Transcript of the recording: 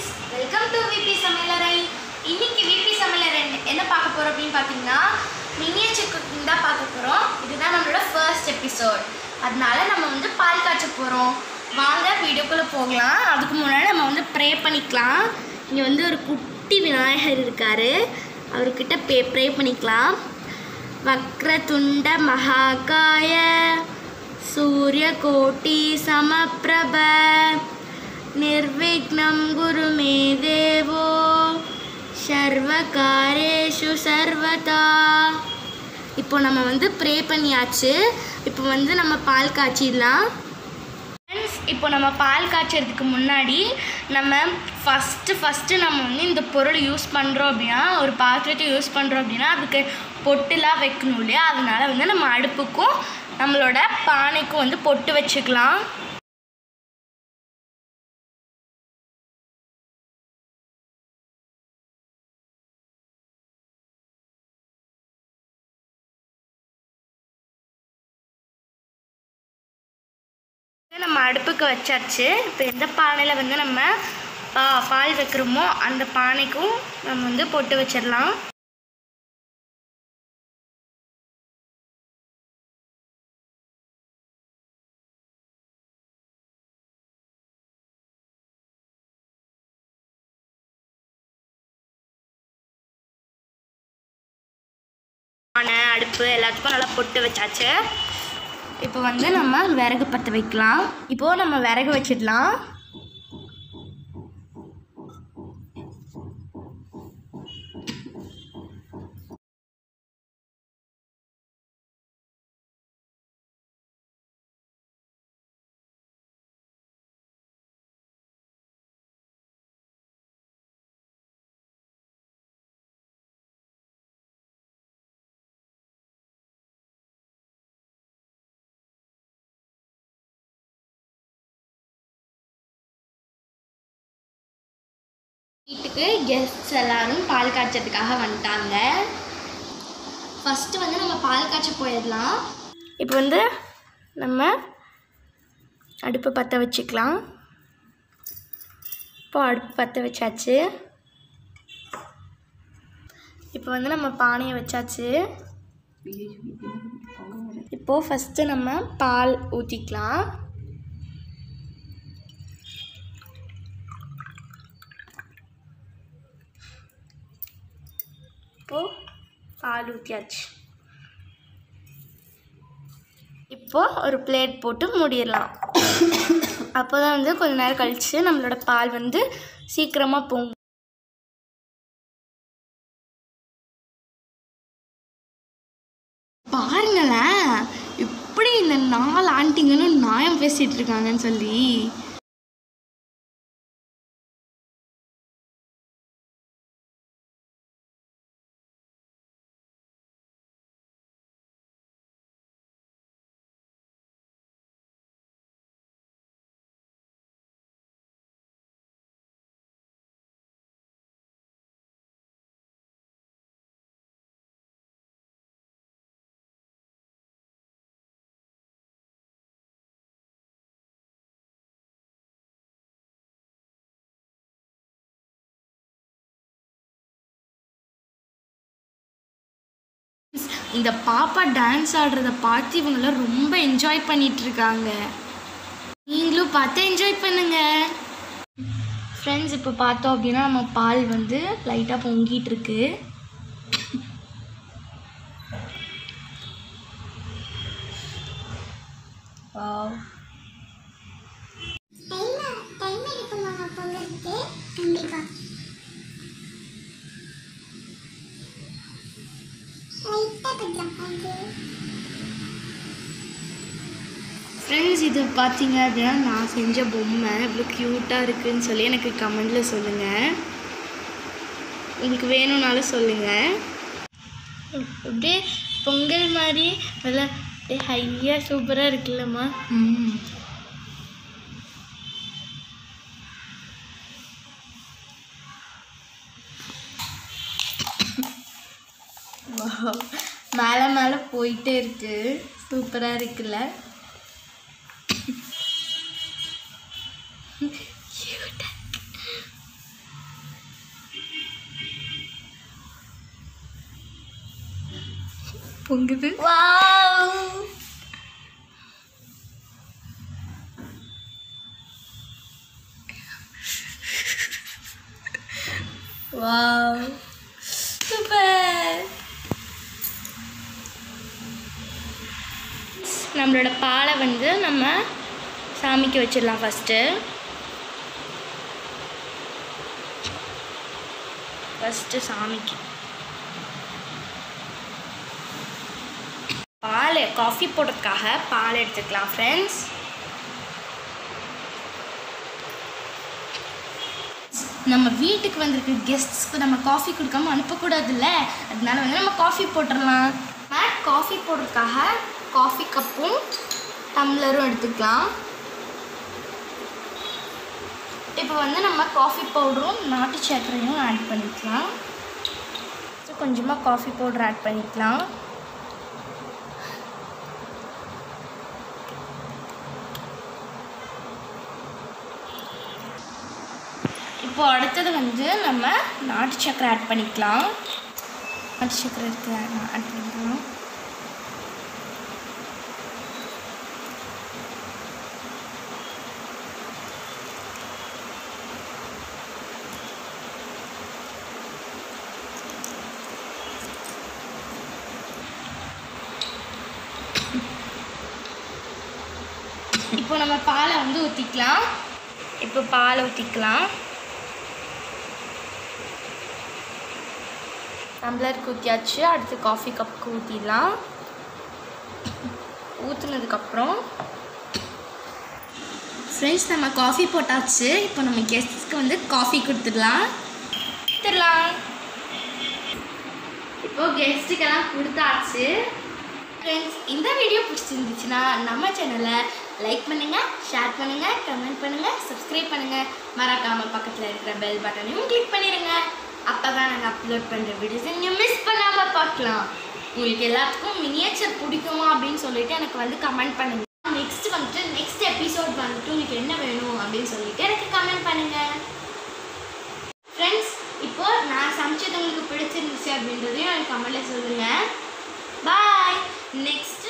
Friends welcome to VP சமையலறை இன்னைக்கு VP சமையலறை என்ன பார்க்க போகிறோம் அப்படின்னு பார்த்தீங்கன்னா மினியேச்சர் குக்கிங் தான் பார்க்க போகிறோம் இதுதான் நம்மளோட ஃபர்ஸ்ட் எபிசோட் அதனால நம்ம வந்து பால் காய்ச்ச போகிறோம் வாங்க வீடியோக்குள்ளே போகலாம் அதுக்கு முன்னாடி நம்ம வந்து ப்ரே பண்ணிக்கலாம் இங்கே வந்து ஒரு குட்டி விநாயகர் இருக்கார் அவர்கிட்ட பே ப்ரே பண்ணிக்கலாம் வக்ரதுண்ட மகாகாய சூரியகோட்டி சமப்பிரப நிர்விக்னம் குரு மே தேவோ சர்வகாரேஷு சர்வதா இப்போ நம்ம வந்து ப்ரே பண்ணியாச்சு இப்போ வந்து நம்ம பால் காய்ச்சிடலாம் ஃப்ரெண்ட்ஸ் இப்போ நம்ம பால் காய்ச்சறதுக்கு முன்னாடி நம்ம ஃபஸ்ட்டு ஃபஸ்ட்டு நம்ம வந்து இந்த பொருள் யூஸ் பண்ணுறோம் அப்படின்னா ஒரு பாத்திரத்தை யூஸ் பண்ணுறோம் அப்படின்னா அதுக்கு பொட்டுலாம் வைக்கணும் இல்லையா அதனால வந்து நம்ம அடுப்புக்கும் நம்மளோட பானைக்கும் வந்து பொட்டு வச்சுக்கலாம் நம்ம அடுப்புக்கு வச்சாச்சு இப்போ எந்த பானையில் வந்து நம்ம பா பால் வைக்கிறோமோ அந்த பானைக்கும் நம்ம வந்து பொட்டு வச்சிடலாம் பானை அடுப்பு எல்லாத்துக்கும் நல்லா பொட்டு வச்சாச்சு இப்போ வந்து நம்ம விறகு பற்ற வைக்கலாம் இப்போது நம்ம விறகு வச்சிடலாம் வீட்டுக்கு கெஸ்ட்ஸ் எல்லாரும் பால் காய்ச்சறதுக்காக வந்துட்டாங்க ஃபஸ்ட்டு வந்து நம்ம பால் காய்ச்ச போயிடலாம் இப்போ வந்து நம்ம அடுப்பு பற்ற வச்சுக்கலாம் இப்போ அடுப்பு பற்ற வச்சாச்சு இப்போ வந்து நம்ம பானையை வச்சாச்சு இப்போது ஃபஸ்ட்டு நம்ம பால் ஊற்றிக்கலாம் இப்போது பால் ஊற்றியாச்சு இப்போது ஒரு பிளேட் போட்டு மூடிடலாம் அப்போ தான் வந்து கொஞ்ச நேரம் கழித்து நம்மளோட பால் வந்து சீக்கிரமாக பொங்கும் பாருங்களேன் இப்படி இந்த நாலு ஆண்டிங்களும் நியாயம் பேசிகிட்டு இருக்காங்கன்னு சொல்லி இந்த பாப்பா டான்ஸ் ஆடுறத பார்த்து இவங்கெல்லாம் ரொம்ப என்ஜாய் பண்ணிட்டு இருக்காங்க நீங்களும் பார்த்து என்ஜாய் பண்ணுங்க ஃப்ரெண்ட்ஸ் இப்போ பார்த்தோம் அப்படின்னா நம்ம பால் வந்து லைட்டாக பொங்கிட்டு இருக்கு Wow. டைம் இருக்குமா பொங்கலுக்கு கண்டிப்பா லைட்டாக கொஞ்சம் பாஞ்சு ஃப்ரெண்ட்ஸ் இது பார்த்தீங்க அப்படின்னா நான் செஞ்ச பொம்மை இவ்வளோ க்யூட்டாக இருக்குன்னு சொல்லி எனக்கு கமெண்டில் சொல்லுங்கள் உங்களுக்கு வேணும்னாலும் சொல்லுங்கள் அப்படியே பொங்கல் மாதிரி நல்லா அப்படியே ஹையாக சூப்பராக இருக்குல்லம்மா ம் மேலே மேலே போயிட்டே இருக்கு சூப்பராக இருக்குல்ல பொங்குது வாவ் வாவ் சூப்பர் நம்மளோட பாலை வந்து நம்ம சாமிக்கு வச்சிடலாம் ஃபஸ்ட்டு ஃபஸ்ட்டு சாமிக்கு பால் காஃபி போடுறதுக்காக பால் எடுத்துக்கலாம் ஃப்ரெண்ட்ஸ் நம்ம வீட்டுக்கு வந்திருக்க கெஸ்ட்ஸ்க்கு நம்ம காஃபி கொடுக்காம அனுப்பக்கூடாதுல்ல அதனால வந்து நம்ம காஃபி போட்டுடலாம் நம்ம காஃபி போடுறதுக்காக காஃபி கப்பும் டம்ளரும் எடுத்துக்கலாம் இப்போ வந்து நம்ம காஃபி பவுடரும் நாட்டு சர்க்கரையும் ஆட் பண்ணிக்கலாம் So, கொஞ்சமாக காஃபி பவுடர் ஆட் பண்ணிக்கலாம் இப்போ அடுத்தது வந்து நம்ம நாட்டு சக்கரை ஆட் பண்ணிக்கலாம் நாட்டு சக்கரை இருக்கு ஆட் பண்ணிக்கலாம் இப்போ நம்ம பாலை வந்து ஊற்றிக்கலாம் இப்போ பாலை ஊற்றிக்கலாம் டம்ளருக்கு ஊற்றியாச்சு அடுத்து காஃபி கப்புக்கு ஊற்றிடலாம் ஊற்றுனதுக்கப்புறம் ஃப்ரெண்ட்ஸ் நம்ம காஃபி போட்டாச்சு இப்போ நம்ம கெஸ்ட்ஸ்க்கு வந்து காஃபி கொடுத்துடலாம் கொடுத்துடலாம் இப்போ கெஸ்ட்டுக்கெல்லாம் கொடுத்தாச்சு ஃப்ரெண்ட்ஸ் இந்த வீடியோ பிடிச்சிருந்துச்சுன்னா நம்ம சேனலை லைக் பண்ணுங்கள் ஷேர் பண்ணுங்கள் கமெண்ட் பண்ணுங்கள் சப்ஸ்கிரைப் பண்ணுங்கள் மறக்காமல் பக்கத்தில் இருக்கிற பெல் பட்டனையும் கிளிக் பண்ணிடுங்க அப்போ தான் நாங்கள் அப்லோட் பண்ணுற வீடியோஸை நீங்கள் மிஸ் பண்ணாமல் பார்க்கலாம் உங்களுக்கு எல்லாத்துக்கும் மினியேச்சர் பிடிக்குமா அப்படின்னு சொல்லிட்டு எனக்கு வந்து கமெண்ட் பண்ணுங்க நெக்ஸ்ட் வந்துட்டு நெக்ஸ்ட் எபிசோட் வந்துட்டு உங்களுக்கு என்ன வேணும் அப்படின்னு சொல்லிட்டு எனக்கு கமெண்ட் பண்ணுங்கள் ஃப்ரெண்ட்ஸ் இப்போ நான் சமைச்சது உங்களுக்கு பிடிச்சிருந்துச்சு அப்படின்றதையும் எனக்கு கமெண்ட்ல சொல்லுங்கள் பாய் நெக்ஸ்ட்